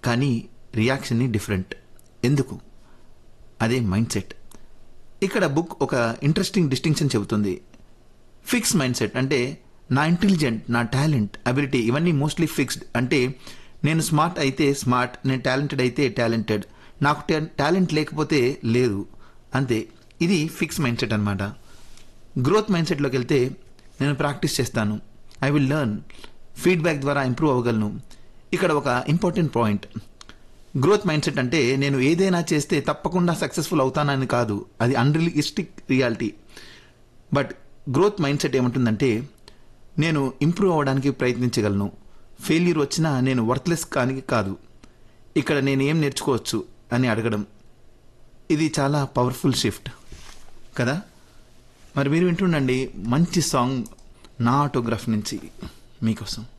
కానీ రియాక్షన్ని డిఫరెంట్ ఎందుకు అదే మైండ్ సెట్ ఇక్కడ బుక్ ఒక ఇంట్రెస్టింగ్ డిస్టింక్షన్ చెబుతుంది ఫిక్స్ మైండ్ సెట్ అంటే నా ఇంటెలిజెంట్ నా టాలెంట్ అబిలిటీ ఇవన్నీ మోస్ట్లీ ఫిక్స్డ్ అంటే నేను స్మార్ట్ అయితే స్మార్ట్ నేను టాలెంటెడ్ అయితే టాలెంటెడ్ నాకు టాలెంట్ లేకపోతే లేదు అంతే ఇది ఫిక్స్ మైండ్ సెట్ అనమాట గ్రోత్ మైండ్ సెట్లోకి వెళ్తే నేను ప్రాక్టీస్ చేస్తాను ఐ విల్ లెర్న్ ఫీడ్బ్యాక్ ద్వారా ఇంప్రూవ్ అవ్వగలను ఇక్కడ ఒక important point growth mindset అంటే నేను ఏదైనా చేస్తే తప్పకుండా సక్సెస్ఫుల్ అవుతానని కాదు అది unrealistic reality but growth mindset ఏమంటుందంటే నేను ఇంప్రూవ్ అవ్వడానికి ప్రయత్నించగలను ఫెయిల్యూర్ వచ్చినా నేను వర్త్లెస్ కానీ కాదు ఇక్కడ నేను ఏం నేర్చుకోవచ్చు అని అడగడం ఇది చాలా పవర్ఫుల్ షిఫ్ట్ కదా మరి మీరు వింటుండండి మంచి సాంగ్ నా ఆటోగ్రాఫ్ నుంచి మీకోసం